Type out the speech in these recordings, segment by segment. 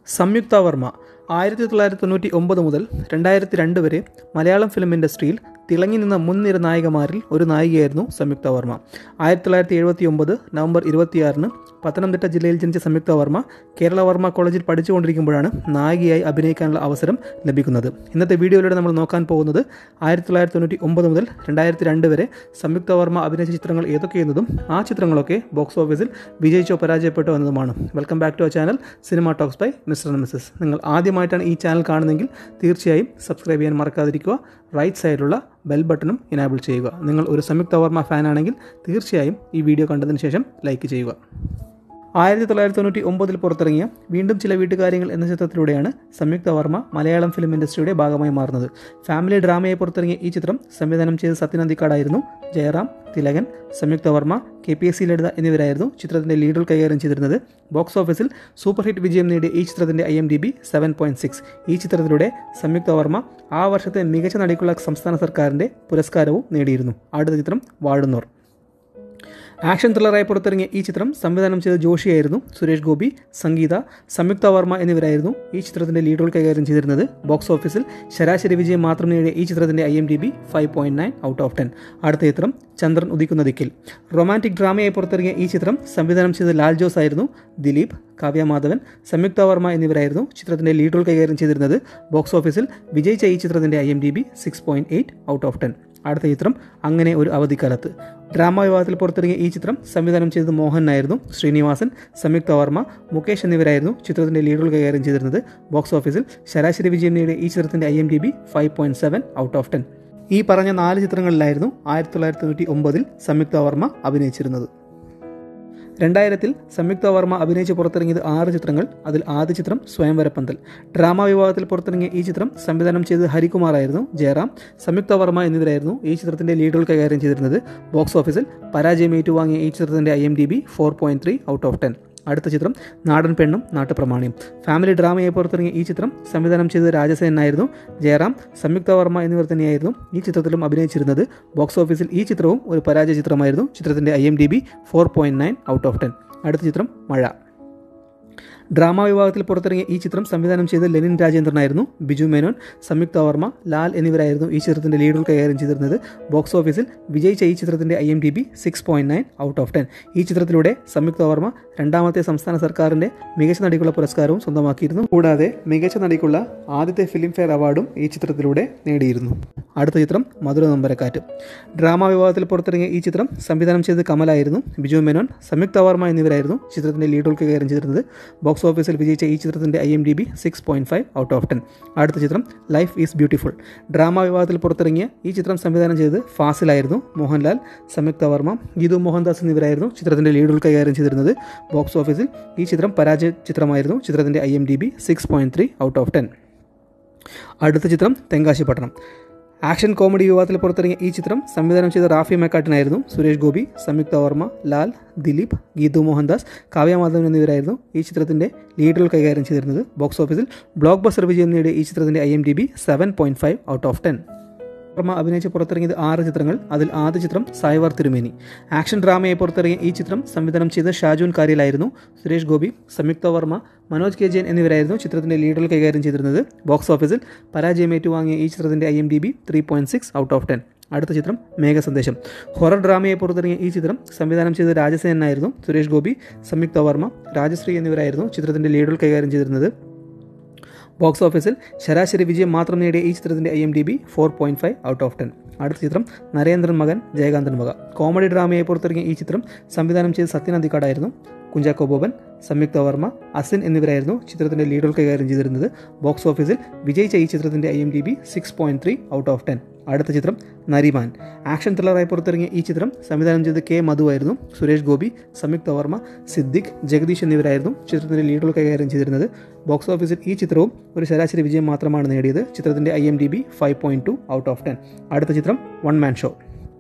സംയുക്ത വർമ്മ ആയിരത്തി തൊള്ളായിരത്തി തൊണ്ണൂറ്റി ഒമ്പത് മുതൽ രണ്ടായിരത്തി രണ്ട് വരെ മലയാളം ഫിലിം ഇൻഡസ്ട്രിയിൽ തിളങ്ങി നിന്ന മുൻനിര നായികമാരിൽ ഒരു നായികയായിരുന്നു സംയുക്ത വർമ്മ ആയിരത്തി തൊള്ളായിരത്തി എഴുപത്തി ഒമ്പത് നവംബർ ഇരുപത്തിയാറിന് പത്തനംതിട്ട ജില്ലയിൽ ജനിച്ച സംയുക്ത വർമ്മ കേരള വർമ്മ കോളേജിൽ പഠിച്ചുകൊണ്ടിരിക്കുമ്പോഴാണ് നായികയായി അഭിനയിക്കാനുള്ള അവസരം ലഭിക്കുന്നത് ഇന്നത്തെ വീഡിയോയിലൂടെ നമ്മൾ നോക്കാൻ പോകുന്നത് ആയിരത്തി തൊള്ളായിരത്തി തൊണ്ണൂറ്റി ഒമ്പത് മുതൽ രണ്ടായിരത്തി രണ്ട് വരെ സംയുക്ത വർമ്മ അഭിനയിച്ച ചിത്രങ്ങൾ ഏതൊക്കെയെന്നതും ആ ചിത്രങ്ങളൊക്കെ ബോക്സ് ഓഫീസിൽ വിജയിച്ചോ പരാജയപ്പെട്ടോ എന്നതുമാണ് welcome back to our channel cinema talks by mister and Mrs നിങ്ങൾ ആദ്യമായിട്ടാണ് ഈ ചാനൽ കാണുന്നതെങ്കിൽ തീർച്ചയായും സബ്സ്ക്രൈബ് ചെയ്യാൻ മറക്കാതിരിക്കുക റൈറ്റ് സൈഡിലുള്ള ബെൽ ബട്ടണും ഇനാബിൾ ചെയ്യുക നിങ്ങൾ ഒരു സംയുക്ത വർമ്മ ഫാനാണെങ്കിൽ തീർച്ചയായും ഈ വീഡിയോ കണ്ടതിന് ശേഷം ലൈക്ക് ചെയ്യുക ആയിരത്തി തൊള്ളായിരത്തി തൊണ്ണൂറ്റി ഒമ്പതിൽ പുറത്തിറങ്ങിയ വീണ്ടും ചില വീട്ടുകാര്യങ്ങൾ എന്ന ചിത്രത്തിലൂടെയാണ് സംയുക്ത വർമ്മ മലയാളം ഫിലിം ഇൻഡസ്ട്രിയുടെ ഭാഗമായി മാറുന്നത് ഫാമിലി ഡ്രാമയെ പുറത്തിറങ്ങിയ ഈ ചിത്രം സംവിധാനം ചെയ്ത സത്യനന്ദിക്കാടായിരുന്നു Jayaram Thilakan Samyuktha Varma K P A C Lalitha എന്നിവരായിരുന്നു ചിത്രത്തിന്റെ ലീഡുകൾ കൈകാര്യം ചെയ്തിരുന്നത് ബോക്സ് ഓഫീസിൽ സൂപ്പർ ഹിറ്റ് വിജയം നേടിയ ഈ ചിത്രത്തിന്റെ I M D B seven point six ഈ ചിത്രത്തിലൂടെ സംയുക്ത വർമ്മ ആ വർഷത്തെ മികച്ച നടിക്കുള്ള സംസ്ഥാന സർക്കാരിന്റെ പുരസ്കാരവും നേടിയിരുന്നു അടുത്ത ചിത്രം വാഴുന്നോർ ആക്ഷൻ ത്രില്ലറായി പുറത്തിറങ്ങിയ ഈ ചിത്രം സംവിധാനം ചെയ്ത ജോഷിയായിരുന്നു സുരേഷ് ഗോപി സംഗീത സംയുക്ത വർമ്മ എന്നിവരായിരുന്നു ഈ ചിത്രത്തിന്റെ ലീഡുകൾ കൈകാര്യം ചെയ്തിരുന്നത് ബോക്സ് ഓഫീസിൽ ശരാശരി വിജയം മാത്രം നേടിയ ഈ ചിത്രത്തിന്റെ I M D B five point nine out of ten അടുത്ത ചിത്രം ചന്ദ്രൻ ഉദിക്കുന്ന ദിക്കിൽ റൊമാൻറ്റിക് ഡ്രാമയായി പുറത്തിറങ്ങിയ ഈ ചിത്രം സംവിധാനം ചെയ്ത ലാൽ ജോസ് ആയിരുന്നു ദിലീപ് കാവ്യ മാധവൻ സംയുക്ത വർമ്മ എന്നിവരായിരുന്നു ചിത്രത്തിന്റെ ലീഡുകൾ കൈകാര്യം ചെയ്തിരുന്നത് ബോക്സ് ഓഫീസിൽ വിജയിച്ച ഈ ചിത്രത്തിന്റെ I M D B six point eight out of ten അടുത്ത ചിത്രം അങ്ങനെ ഒരു അവധിക്കാലത്ത് ഡ്രാമ വിഭാഗത്തിൽ പുറത്തിറങ്ങിയ ഈ ചിത്രം സംവിധാനം ചെയ്തത് മോഹനായിരുന്നു ശ്രീനിവാസൻ സംയുക്ത വർമ്മ മുകേഷ് എന്നിവരായിരുന്നു ചിത്രത്തിന്റെ ലീഡുകൾ കൈകാര്യം ചെയ്തിരുന്നത് ബോക്സ് ഓഫീസിൽ ശരാശരി വിജയം നേടിയ ഈ ചിത്രത്തിന്റെ I M D B five point seven out of ten ഈ പറഞ്ഞ നാല് ചിത്രങ്ങളിലായിരുന്നു ആയിരത്തി തൊള്ളായിരത്തി തൊണ്ണൂറ്റി ഒമ്പതിൽ സംയുക്ത വർമ്മ അഭിനയിച്ചിരുന്നത് രണ്ടായിരത്തിൽ സംയുക്ത വർമ്മ അഭിനയിച്ച് പുറത്തിറങ്ങിയത് ആറ് ചിത്രങ്ങൾ അതിൽ ആദ്യ ചിത്രം സ്വയംവരപ്പന്തൽ ഡ്രാമ വിഭാഗത്തിൽ പുറത്തിറങ്ങിയ ഈ ചിത്രം സംവിധാനം ചെയ്തത് ഹരികുമാർ ആയിരുന്നു ജയറാം സംയുക്ത വർമ്മ എന്നിവരായിരുന്നു ഈ ചിത്രത്തിന്റെ ലീഡുകൾ കൈകാര്യം ചെയ്തിരുന്നത് ബോക്സ് ഓഫീസിൽ പരാജയം ഏറ്റുവാങ്ങിയ ഈ ചിത്രത്തിന്റെ I M D B four point three out of ten അടുത്ത ചിത്രം നാടൻ പെണ്ണും നാട്ടുപ്രമാണിയും ഫാമിലി ഡ്രാമയെ പുറത്തിറങ്ങിയ ഈ ചിത്രം സംവിധാനം ചെയ്തത് രാജസേനായിരുന്നു ജയറാം സംയുക്ത വർമ്മ എന്നിവർ തന്നെയായിരുന്നു ഈ ചിത്രത്തിലും അഭിനയിച്ചിരുന്നത് ബോക്സ് ഓഫീസിൽ ഈ ചിത്രവും ഒരു പരാജയ ചിത്രമായിരുന്നു ചിത്രത്തിന്റെ I M D B four point nine out of ten അടുത്ത ചിത്രം മഴ ഡ്രാമ വിഭാഗത്തിൽ പുറത്തിറങ്ങിയ ഈ ചിത്രം സംവിധാനം ചെയ്ത ലെനിൻ രാജേന്ദ്രനായിരുന്നു ബിജു മേനോൻ സംയുക്ത വർമ്മ ലാൽ എന്നിവരായിരുന്നു ഈ ചിത്രത്തിന്റെ ലീഡുകൾ കൈകാര്യം ചെയ്തിരുന്നത് ബോക്സ് ഓഫീസിൽ വിജയിച്ച ഈ ചിത്രത്തിന്റെ I M D B six point nine out of ten ഈ ചിത്രത്തിലൂടെ സംയുക്ത വർമ്മ രണ്ടാമത്തെ സംസ്ഥാന സർക്കാരിന്റെ മികച്ച നടിക്കുള്ള പുരസ്കാരവും സ്വന്തമാക്കിയിരുന്നു കൂടാതെ മികച്ച നടിക്കുള്ള ആദ്യത്തെ ഫിലിം ഫെയർ അവാർഡും ഈ ചിത്രത്തിലൂടെ നേടിയിരുന്നു അടുത്ത ചിത്രം മധുര നമ്പരക്കാറ്റ് ഡ്രാമ വിഭാഗത്തിൽ പുറത്തിറങ്ങിയ ഈ ചിത്രം സംവിധാനം ചെയ്തത് കമലായിരുന്നു ബിജു മേനോൻ സംയുക്ത വർമ്മ എന്നിവരായിരുന്നു ചിത്രത്തിന്റെ ലീഡുകൾ കൈകാര്യം ചെയ്തിരുന്നത് ബോക്സ് ഓഫീസിൽ വിജയിച്ച ഈ ചിത്രത്തിന്റെ I M D B six point five out of ten അടുത്ത ചിത്രം ലൈഫ് ഈസ് ബ്യൂട്ടിഫുൾ ഡ്രാമ വിഭാഗത്തിൽ പുറത്തിറങ്ങിയ ഈ ചിത്രം സംവിധാനം ചെയ്തത് ഫാസിലായിരുന്നു മോഹൻലാൽ സംയുക്ത വർമ്മ ഗീതു മോഹൻദാസ് എന്നിവരായിരുന്നു ചിത്രത്തിന്റെ ലീഡുകൾ കൈകാര്യം ചെയ്തിരുന്നത് ബോക്സ് ഓഫീസിൽ ഈ ചിത്രം പരാജയ ചിത്രമായിരുന്നു ചിത്രത്തിന്റെ I M D B six point three out of ten അടുത്ത ചിത്രം തെങ്കാശിപ്പട്ടണം ആക്ഷൻ കോമഡി വിഭാഗത്തിൽ പുറത്തിറങ്ങിയ ഈ ചിത്രം സംവിധാനം ചെയ്ത റാഫി മെക്കാട്ടിനായിരുന്നു സുരേഷ് ഗോപി സംയുക്ത വർമ്മ ലാൽ ദിലീപ് ഗീതു മോഹൻദാസ് കാവ്യമാധവൻ എന്നിവരായിരുന്നു ഈ ചിത്രത്തിന്റെ ലീഡുകൾ കൈകാര്യം ചെയ്തിരുന്നത് ബോക്സ് ഓഫീസിൽ ബ്ലോക്ക് ബസ്റ്റർ വിജയം നേടിയ ഈ ചിത്രത്തിന്റെ I M D B seven point five out of ten Varma അഭിനയിച്ച് പുറത്തിറങ്ങിയത് ആറ് ചിത്രങ്ങൾ അതിൽ ആദ്യ ചിത്രം സായ്വാർ തിരുമേനി ആക്ഷൻ ഡ്രാമയെ പുറത്തിറങ്ങിയ ഈ ചിത്രം സംവിധാനം ചെയ്ത ഷാജൂൻ കാരിലായിരുന്നു സുരേഷ് ഗോപി സംയുക്ത വർമ്മ മനോജ് കെ ജയൻ എന്നിവരായിരുന്നു ചിത്രത്തിന്റെ ലീഡുകൾ കൈകാര്യം ചെയ്തിരുന്നത് ബോക്സ് ഓഫീസിൽ പരാജയം ഏറ്റുവാങ്ങിയ ഈ ചിത്രത്തിന്റെ I M D B three point six out of ten അടുത്ത ചിത്രം മേഘസന്ദേശം ഹൊറർ ഡ്രാമയെ പുറത്തിറങ്ങിയ ഈ ചിത്രം സംവിധാനം ചെയ്ത രാജസേനായിരുന്നു സുരേഷ് ഗോപി സംയുക്ത വർമ്മ രാജശ്രീ എന്നിവരായിരുന്നു ചിത്രത്തിന്റെ ലീഡുകൾ കൈകാര്യം ചെയ്തിരുന്നത് ബോക്സ് ഓഫീസിൽ ശരാശരി വിജയം മാത്രം നേടിയ ഈ ചിത്രത്തിന്റെ I M D B four point five out of ten അടുത്ത ചിത്രം നരേന്ദ്രൻ മകൻ ജയകാന്തൻ മക കോമഡി ഡ്രാമയെ പുറത്തിറങ്ങിയ ഈ ചിത്രം സംവിധാനം ചെയ്ത സത്യനന്ദിക്കാടായിരുന്നു കുഞ്ചാക്കോ ബോബൻ സംയുക്ത വർമ്മ അസിൻ എന്നിവരായിരുന്നു ചിത്രത്തിന്റെ ലീഡുകൾ കൈകാര്യം ചെയ്തിരുന്നത് ബോക്സ് ഓഫീസിൽ വിജയിച്ച ഈ ചിത്രത്തിന്റെ I M D B six point three out of ten അടുത്ത ചിത്രം നരിമാൻ ആക്ഷൻ ത്രില്ലറായി പുറത്തിറങ്ങിയ ഈ ചിത്രം സംവിധാനം ചെയ്ത് കെ മധു ആയിരുന്നു സുരേഷ് ഗോപി സംയുക്ത വർമ്മ സിദ്ദിഖ് ജഗദീഷ് എന്നിവരായിരുന്നു ചിത്രത്തിന്റെ ലീഡുകൾ കൈകാര്യം ചെയ്തിരുന്നത് ബോക്സ് ഓഫീസിൽ ഈ ചിത്രവും ഒരു ശരാശരി വിജയം മാത്രമാണ് നേടിയത് ചിത്രത്തിന്റെ I M D B five point two out of ten അടുത്ത ചിത്രം വൺ മാൻ ഷോ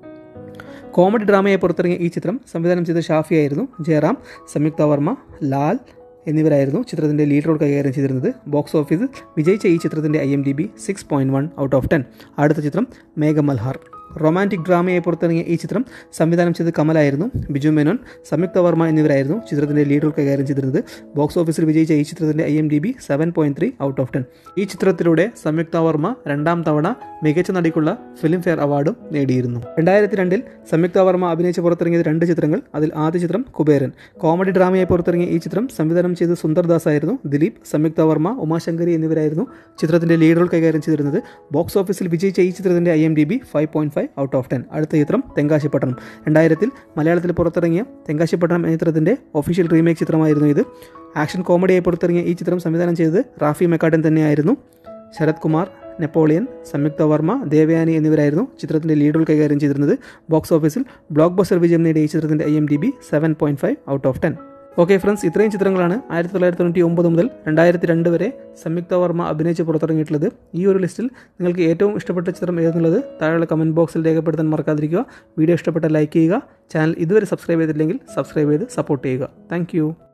കോമഡി ഡ്രാമയെ പുറത്തിറങ്ങിയ ഈ ചിത്രം സംവിധാനം ചെയ്ത ഷാഫിയായിരുന്നു ജയറാം സംയുക്ത വർമ്മ ലാൽ എന്നിവരായിരുന്നു ചിത്രത്തിന്റെ ലീഡുകൾ കൈകാര്യം ചെയ്തിരുന്നത് ബോക്സ് ഓഫീസിൽ വിജയിച്ച ഈ ചിത്രത്തിന്റെ I M D B six point one out of ten അടുത്ത ചിത്രം മേഘമൽഹാർ റൊമാൻറ്റിക് ഡ്രാമയായി പുറത്തിറങ്ങിയ ഈ ചിത്രം സംവിധാനം ചെയ്ത് കമലായിരുന്നു ബിജു മേനോൻ സംയുക്ത വർമ്മ എന്നിവരായിരുന്നു ചിത്രത്തിന്റെ ലീഡ് റോൾ കൈകാര്യം ചെയ്തിരുന്നത് ബോക്സ് ഓഫീസിൽ വിജയിച്ച ഈ ചിത്രത്തിന്റെ I M D B seven point three out of ten ഈ ചിത്രത്തിലൂടെ സംയുക്ത വർമ്മ രണ്ടാം തവണ മികച്ച നടിക്കുള്ള ഫിലിം ഫെയർ അവാർഡും നേടിയിരുന്നു രണ്ടായിരത്തി രണ്ടിൽ സംയുക്ത വർമ്മ അഭിനയിച്ച് പുറത്തിറങ്ങിയ രണ്ട് ചിത്രങ്ങൾ അതിൽ ആദ്യ ചിത്രം കുബേരൻ കോമഡി ഡ്രാമയായി പുറത്തിറങ്ങിയ ഈ ചിത്രം സംവിധാനം ചെയ്ത് സുന്ദർദാസ് ആയിരുന്നു ദിലീപ് സംയുക്ത വർമ്മ ഉമാശങ്കരി എന്നിവരായിരുന്നു ചിത്രത്തിന്റെ ലീഡ് റോൾ കൈകാര്യം ചെയ്തിരുന്നത് ബോക്സ് ഓഫീസിൽ വിജയിച്ച ഈ ചിത്രത്തിന്റെ I M D B five point five out of ten അടുത്ത ചിത്രം തെങ്കാശിപ്പട്ടണം രണ്ടായിരത്തിൽ മലയാളത്തിൽ പുറത്തിറങ്ങിയ തെങ്കാശിപ്പട്ടണം എന്ന ചിത്രത്തിന്റെ ഒഫീഷ്യൽ റീമേക്ക് ചിത്രമായിരുന്നു ഇത് ആക്ഷൻ കോമഡിയായി പുറത്തിറങ്ങിയ ഈ ചിത്രം സംവിധാനം ചെയ്തത് റാഫി മെക്കാട്ടൻ തന്നെയായിരുന്നു ശരത് കുമാർ നെപ്പോളിയൻ സംയുക്ത വർമ്മ ദേവയാനി എന്നിവരായിരുന്നു ചിത്രത്തിന്റെ ലീഡ് റോൾ കൈകാര്യം ചെയ്തിരുന്നത് ബോക്സ് ഓഫീസിൽ ബ്ലോക്ക് ബസ്റ്റർ വിജയം നേടിയ ഈ ചിത്രത്തിന്റെ I M D B seven point five out of ten okay friends ഇത്രയും ചിത്രങ്ങളാണ് ആയിരത്തി തൊള്ളായിരത്തി തൊണ്ണൂറ്റി ഒമ്പത് മുതൽ രണ്ടായിരത്തി രണ്ട് വരെ സംയുക്ത വർമ്മ അഭിനയിച്ച് പുറത്തിറങ്ങിയിട്ടുള്ളത് ഈ ഒരു ലിസ്റ്റിൽ നിങ്ങൾക്ക് ഏറ്റവും ഇഷ്ടപ്പെട്ട ചിത്രം ഏതെന്നുള്ളത് താഴെയുള്ള കമൻറ്റ് ബോക്സിൽ രേഖപ്പെടുത്താൻ മറക്കാതിരിക്കുക വീഡിയോ ഇഷ്ടപ്പെട്ട ലൈക്ക് ചെയ്യുക ചാനൽ ഇതുവരെ സബ്സ്ക്രൈബ് ചെയ്തിട്ടില്ലെങ്കിൽ സബ്സ്ക്രൈബ് ചെയ്ത് സപ്പോർട്ട് ചെയ്യുക താങ്ക്